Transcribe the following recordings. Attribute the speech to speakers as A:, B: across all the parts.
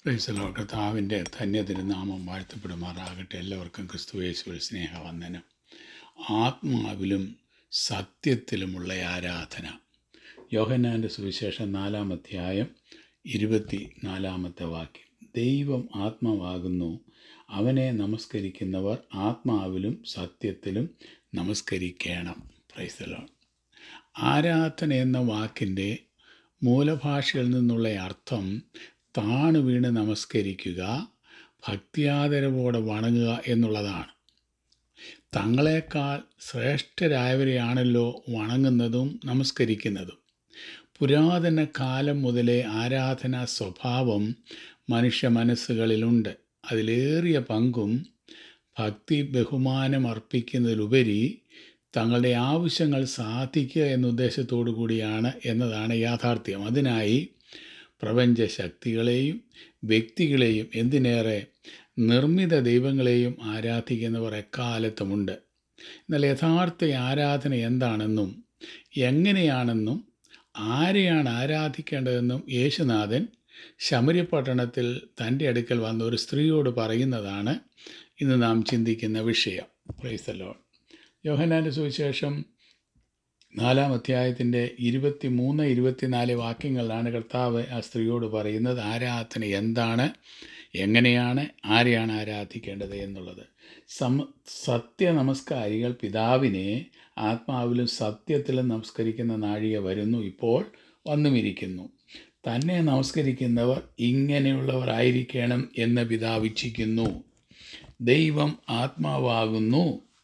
A: പ്രൈസലോ കർത്താവിൻ്റെ ധന്യതിരുനാമം വാഴ്ത്തപ്പെടുമാറാകട്ടെ എല്ലാവർക്കും ക്രിസ്തുവേശുവിൽ സ്നേഹവന്ദനം ആത്മാവിലും സത്യത്തിലുമുള്ള ആരാധന യോഹന്നാൻ്റെ സുവിശേഷം നാലാം അധ്യായം ഇരുപത്തി നാലാമത്തെ വാക്യം ദൈവം ആത്മാവാകുന്നു അവനെ നമസ്കരിക്കുന്നവർ ആത്മാവിലും സത്യത്തിലും നമസ്കരിക്കണം പ്രൈസലോ ആരാധന എന്ന വാക്കിൻ്റെ മൂലഭാഷയിൽ നിന്നുള്ള അർത്ഥം താണു വീണ് നമസ്കരിക്കുക ഭക്തിയാദരവോടെ വണങ്ങുക എന്നുള്ളതാണ് തങ്ങളെക്കാൾ ശ്രേഷ്ഠരായവരെയാണല്ലോ വണങ്ങുന്നതും നമസ്കരിക്കുന്നതും പുരാതന കാലം മുതലേ ആരാധനാ സ്വഭാവം മനുഷ്യ മനസ്സുകളിലുണ്ട് അതിലേറിയ പങ്കും ഭക്തി ബഹുമാനം അർപ്പിക്കുന്നതിലുപരി തങ്ങളുടെ ആവശ്യങ്ങൾ സാധിക്കുക എന്ന ഉദ്ദേശത്തോടു കൂടിയാണ് എന്നതാണ് യാഥാർത്ഥ്യം അതിനായി പ്രപഞ്ച ശക്തികളെയും വ്യക്തികളെയും എന്തിനേറെ നിർമ്മിത ദൈവങ്ങളെയും ആരാധിക്കുന്നവർ എക്കാലത്തുമുണ്ട് എന്നാൽ യഥാർത്ഥ ആരാധന എന്താണെന്നും എങ്ങനെയാണെന്നും ആരെയാണ് ആരാധിക്കേണ്ടതെന്നും യേശുനാഥൻ ശമര്യപട്ടണത്തിൽ തൻ്റെ അടുക്കൽ വന്ന ഒരു സ്ത്രീയോട് പറയുന്നതാണ് ഇന്ന് നാം ചിന്തിക്കുന്ന വിഷയം പ്രൈസലോൺ യോഹനാൻ്റെ സുവിശേഷം നാലാം അധ്യായത്തിൻ്റെ ഇരുപത്തി മൂന്ന് ഇരുപത്തിനാല് വാക്യങ്ങളിലാണ് കർത്താവ് ആ സ്ത്രീയോട് പറയുന്നത് ആരാധന എന്താണ് എങ്ങനെയാണ് ആരെയാണ് ആരാധിക്കേണ്ടത് എന്നുള്ളത് സമ സത്യ നമസ്കാരികൾ പിതാവിനെ ആത്മാവിലും സത്യത്തിലും നമസ്കരിക്കുന്ന നാഴിക വരുന്നു ഇപ്പോൾ വന്നുമിരിക്കുന്നു തന്നെ നമസ്കരിക്കുന്നവർ ഇങ്ങനെയുള്ളവരായിരിക്കണം എന്ന് പിതാവ് ഇച്ഛിക്കുന്നു ദൈവം ആത്മാവാകുന്നു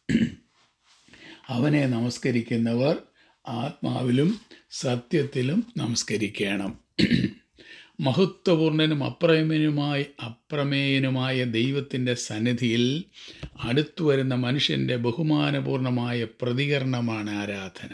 A: അവനെ നമസ്കരിക്കുന്നവർ ആത്മാവിലും സത്യത്തിലും നമസ്കരിക്കണം മഹത്വപൂർണനും അപ്രമേയനുമായി അപ്രമേയനുമായ ദൈവത്തിൻ്റെ സന്നിധിയിൽ അടുത്തു വരുന്ന മനുഷ്യൻ്റെ ബഹുമാനപൂർണമായ പ്രതികരണമാണ് ആരാധന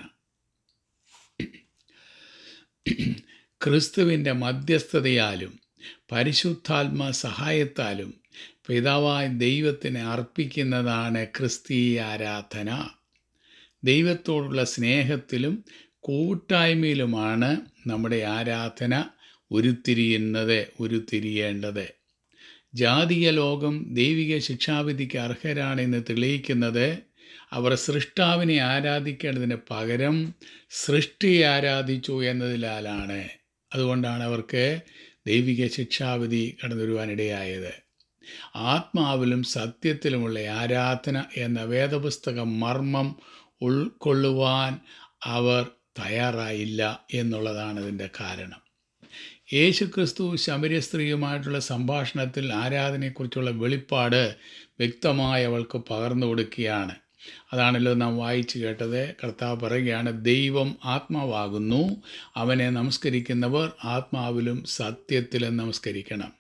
A: ക്രിസ്തുവിൻ്റെ മധ്യസ്ഥതയാലും പരിശുദ്ധാത്മ സഹായത്താലും പിതാവായ ദൈവത്തിന് അർപ്പിക്കുന്നതാണ് ക്രിസ്തീയ ആരാധന ദൈവത്തോടുള്ള സ്നേഹത്തിലും കൂട്ടായ്മയിലുമാണ് നമ്മുടെ ആരാധന ഉരുത്തിരിയുന്നത് ഉരുത്തിരിയേണ്ടത് ജാതീയ ലോകം ദൈവിക ശിക്ഷാവിധിക്ക് അർഹരാണെന്ന് തെളിയിക്കുന്നത് അവർ സൃഷ്ടാവിനെ ആരാധിക്കേണ്ടതിന് പകരം സൃഷ്ടിയെ ആരാധിച്ചു എന്നതിലാലാണ് അതുകൊണ്ടാണ് അവർക്ക് ദൈവിക ശിക്ഷാവിധി കടന്നു വരുവാനിടയായത് ആത്മാവിലും സത്യത്തിലുമുള്ള ആരാധന എന്ന വേദപുസ്തക മർമ്മം ഉൾക്കൊള്ളുവാൻ അവർ തയ്യാറായില്ല എന്നുള്ളതാണ് ഇതിൻ്റെ കാരണം യേശുക്രിസ്തു ശമര്യ സ്ത്രീയുമായിട്ടുള്ള സംഭാഷണത്തിൽ ആരാധനയെക്കുറിച്ചുള്ള വെളിപ്പാട് വ്യക്തമായി അവൾക്ക് പകർന്നു കൊടുക്കുകയാണ് അതാണല്ലോ നാം വായിച്ചു കേട്ടത് കർത്താവ് പറയുകയാണ് ദൈവം ആത്മാവാകുന്നു അവനെ നമസ്കരിക്കുന്നവർ ആത്മാവിലും സത്യത്തിലും നമസ്കരിക്കണം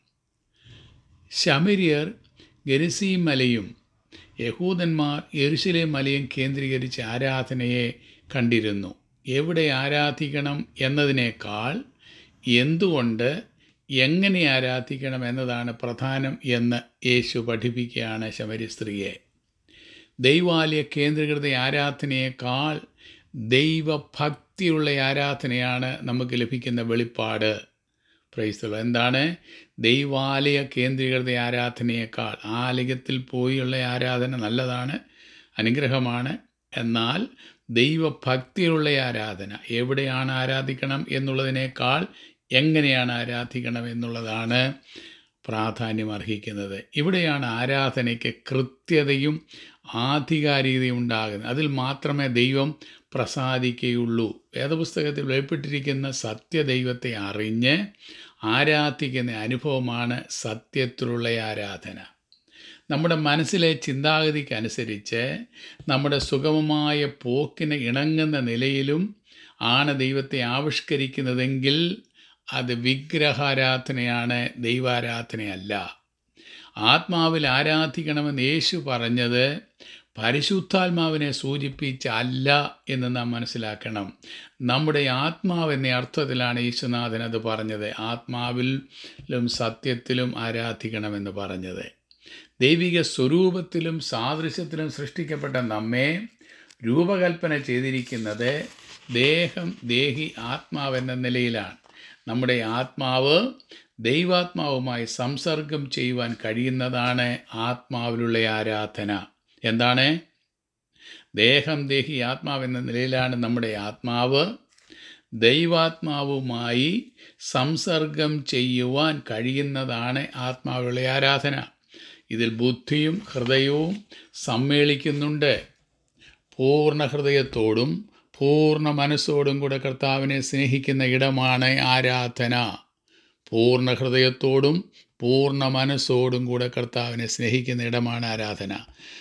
A: ശമര്യർ ഗരിസീ മലയും യഹൂദന്മാർ യെരുശലേം മലയും കേന്ദ്രീകരിച്ച് ആരാധനയെ കണ്ടിരുന്നു എവിടെ ആരാധിക്കണം എന്നതിനേക്കാൾ എന്തുകൊണ്ട് എങ്ങനെ ആരാധിക്കണം എന്നതാണ് പ്രധാനം എന്ന് യേശു പഠിപ്പിക്കുകയാണ് ശമരി സ്ത്രീയെ ദൈവാലയ കേന്ദ്രീകൃത ആരാധനയേക്കാൾ ദൈവഭക്തിയുള്ള ആരാധനയാണ് നമുക്ക് ലഭിക്കുന്ന വെളിപ്പാട് പ്രൈസ്തലോ എന്താണ് ദൈവാലയ കേന്ദ്രീകൃത ആരാധനയേക്കാൾ ആലയത്തിൽ പോയുള്ള ആരാധന നല്ലതാണ് അനുഗ്രഹമാണ് എന്നാൽ ദൈവഭക്തിയുള്ള ആരാധന എവിടെയാണ് ആരാധിക്കണം എന്നുള്ളതിനേക്കാൾ എങ്ങനെയാണ് ആരാധിക്കണം എന്നുള്ളതാണ് പ്രാധാന്യം അർഹിക്കുന്നത് ഇവിടെയാണ് ആരാധനയ്ക്ക് കൃത്യതയും ആധികാരികതയും ഉണ്ടാകുന്നത് അതിൽ മാത്രമേ ദൈവം പ്രസാദിക്കുകയുള്ളൂ വേദപുസ്തകത്തിൽ വെളിപ്പെട്ടിരിക്കുന്ന സത്യദൈവത്തെ അറിഞ്ഞ് ആരാധിക്കുന്ന അനുഭവമാണ് സത്യത്തിലുള്ള ആരാധന നമ്മുടെ മനസ്സിലെ ചിന്താഗതിക്കനുസരിച്ച് നമ്മുടെ സുഗമമായ പോക്കിന് ഇണങ്ങുന്ന നിലയിലും ആണ് ദൈവത്തെ ആവിഷ്കരിക്കുന്നതെങ്കിൽ അത് വിഗ്രഹാരാധനയാണ് ദൈവാരാധനയല്ല ആത്മാവിൽ ആരാധിക്കണമെന്ന് യേശു പറഞ്ഞത് പരിശുദ്ധാത്മാവിനെ സൂചിപ്പിച്ച അല്ല എന്ന് നാം മനസ്സിലാക്കണം നമ്മുടെ ആത്മാവ് എന്ന അർത്ഥത്തിലാണ് യേശുനാഥൻ അത് പറഞ്ഞത് ആത്മാവിലും സത്യത്തിലും ആരാധിക്കണമെന്ന് പറഞ്ഞത് ദൈവിക സ്വരൂപത്തിലും സാദൃശ്യത്തിലും സൃഷ്ടിക്കപ്പെട്ട നമ്മെ രൂപകൽപ്പന ചെയ്തിരിക്കുന്നത് ദേഹം ദേഹി ആത്മാവെന്ന നിലയിലാണ് നമ്മുടെ ആത്മാവ് ദൈവാത്മാവുമായി സംസർഗം ചെയ്യുവാൻ കഴിയുന്നതാണ് ആത്മാവിലുള്ള ആരാധന എന്താണ് ദേഹം ദേഹി ആത്മാവ് എന്ന നിലയിലാണ് നമ്മുടെ ആത്മാവ് ദൈവാത്മാവുമായി സംസർഗം ചെയ്യുവാൻ കഴിയുന്നതാണ് ആത്മാവിലുള്ള ആരാധന ഇതിൽ ബുദ്ധിയും ഹൃദയവും സമ്മേളിക്കുന്നുണ്ട് പൂർണ്ണ ഹൃദയത്തോടും പൂർണ്ണ മനസ്സോടും കൂടെ കർത്താവിനെ സ്നേഹിക്കുന്ന ഇടമാണ് ആരാധന പൂർണ്ണ ഹൃദയത്തോടും പൂർണ്ണ മനസ്സോടും കൂടെ കർത്താവിനെ സ്നേഹിക്കുന്ന ഇടമാണ് ആരാധന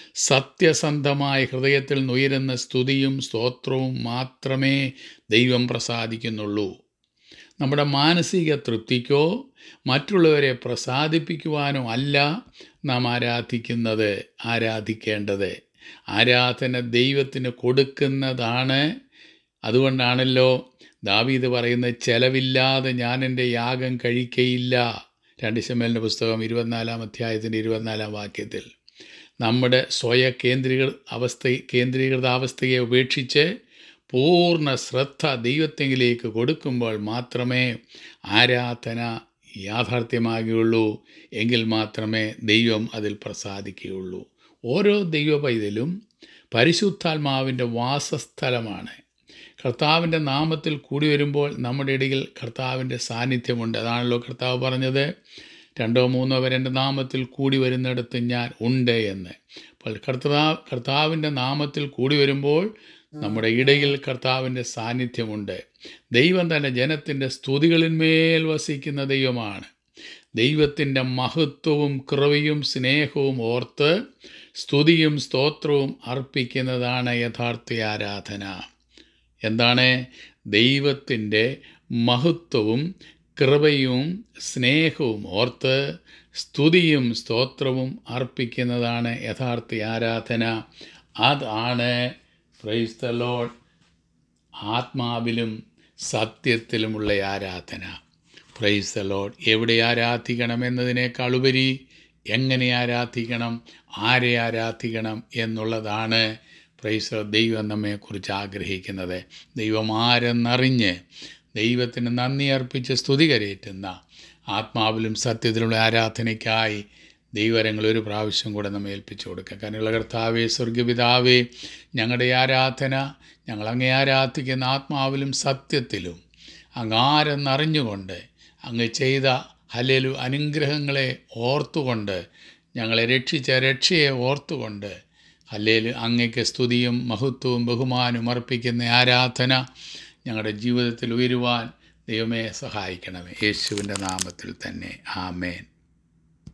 A: സത്യസന്ധമായ ഹൃദയത്തിൽ നുയരുന്ന സ്തുതിയും സ്തോത്രവും മാത്രമേ ദൈവം പ്രസാദിക്കുന്നുള്ളൂ നമ്മുടെ മാനസിക തൃപ്തിക്കോ മറ്റുള്ളവരെ പ്രസാദിപ്പിക്കുവാനോ അല്ല നാം ആരാധിക്കുന്നത് ആരാധിക്കേണ്ടത് ആരാധന ദൈവത്തിന് കൊടുക്കുന്നതാണ് അതുകൊണ്ടാണല്ലോ ദാവീദ് പറയുന്നത് ചെലവില്ലാതെ ഞാൻ എൻ്റെ യാഗം കഴിക്കയില്ല രണ്ട് ശമേലിൻ്റെ പുസ്തകം ഇരുപത്തിനാലാം അധ്യായത്തിൻ്റെ ഇരുപത്തിനാലാം വാക്യത്തിൽ നമ്മുടെ സ്വയ കേന്ദ്രീകൃത അവസ്ഥ കേന്ദ്രീകൃത അവസ്ഥയെ ഉപേക്ഷിച്ച് പൂർണ്ണ ശ്രദ്ധ ദൈവത്തെങ്കിലേക്ക് കൊടുക്കുമ്പോൾ മാത്രമേ ആരാധന യാഥാർത്ഥ്യമാകുകയുള്ളൂ എങ്കിൽ മാത്രമേ ദൈവം അതിൽ പ്രസാദിക്കുകയുള്ളൂ ഓരോ ദൈവ പൈതലും പരിശുദ്ധാത്മാവിൻ്റെ വാസസ്ഥലമാണ് കർത്താവിൻ്റെ നാമത്തിൽ കൂടി വരുമ്പോൾ നമ്മുടെ ഇടയിൽ കർത്താവിൻ്റെ സാന്നിധ്യമുണ്ട് അതാണല്ലോ കർത്താവ് പറഞ്ഞത് രണ്ടോ മൂന്നോ പേർ എൻ്റെ നാമത്തിൽ കൂടി വരുന്നിടത്ത് ഞാൻ ഉണ്ട് എന്ന് അപ്പോൾ കർത്താവ് കർത്താവിൻ്റെ നാമത്തിൽ കൂടി വരുമ്പോൾ നമ്മുടെ ഇടയിൽ കർത്താവിൻ്റെ സാന്നിധ്യമുണ്ട് ദൈവം തന്നെ ജനത്തിൻ്റെ സ്തുതികളിന്മേൽ വസിക്കുന്ന ദൈവമാണ് ദൈവത്തിൻ്റെ മഹത്വവും കൃപയും സ്നേഹവും ഓർത്ത് സ്തുതിയും സ്തോത്രവും അർപ്പിക്കുന്നതാണ് യഥാർത്ഥ ആരാധന എന്താണ് ദൈവത്തിൻ്റെ മഹത്വവും കൃപയും സ്നേഹവും ഓർത്ത് സ്തുതിയും സ്തോത്രവും അർപ്പിക്കുന്നതാണ് യഥാർത്ഥ ആരാധന അതാണ് പ്രൈസ് ദ ലോഡ് ആത്മാവിലും സത്യത്തിലുമുള്ള ആരാധന പ്രൈസ് ദ ലോഡ് എവിടെ ആരാധിക്കണം എന്നതിനേക്കാൾ ഉപരി എങ്ങനെ ആരാധിക്കണം ആരെ ആരാധിക്കണം എന്നുള്ളതാണ് പ്രൈസ് ദൈവം നമ്മെക്കുറിച്ച് ആഗ്രഹിക്കുന്നത് ദൈവം ആരെന്നറിഞ്ഞ് ദൈവത്തിന് നന്ദി അർപ്പിച്ച് സ്തുതി കരയേറ്റുന്ന ആത്മാവിലും സത്യത്തിലുള്ള ആരാധനയ്ക്കായി ദൈവരങ്ങൾ ഒരു പ്രാവശ്യം കൂടെ നമ്മെ ഏൽപ്പിച്ചു കൊടുക്കുക കനുള്ള കർത്താവേ സ്വർഗപിതാവേ ഞങ്ങളുടെ ആരാധന ഞങ്ങൾ അങ്ങേ ആരാധിക്കുന്ന ആത്മാവിലും സത്യത്തിലും അങ്ങ് ആരെന്നറിഞ്ഞുകൊണ്ട് അങ്ങ് ചെയ്ത ഹലേലു അനുഗ്രഹങ്ങളെ ഓർത്തുകൊണ്ട് ഞങ്ങളെ രക്ഷിച്ച രക്ഷയെ ഓർത്തുകൊണ്ട് ഹല്ലേലു അങ്ങയ്ക്ക് സ്തുതിയും മഹത്വവും ബഹുമാനവും അർപ്പിക്കുന്ന ആരാധന ഞങ്ങളുടെ ജീവിതത്തിൽ ഉയരുവാൻ ദൈവമേ സഹായിക്കണമേ യേശുവിൻ്റെ നാമത്തിൽ തന്നെ ആമേൻ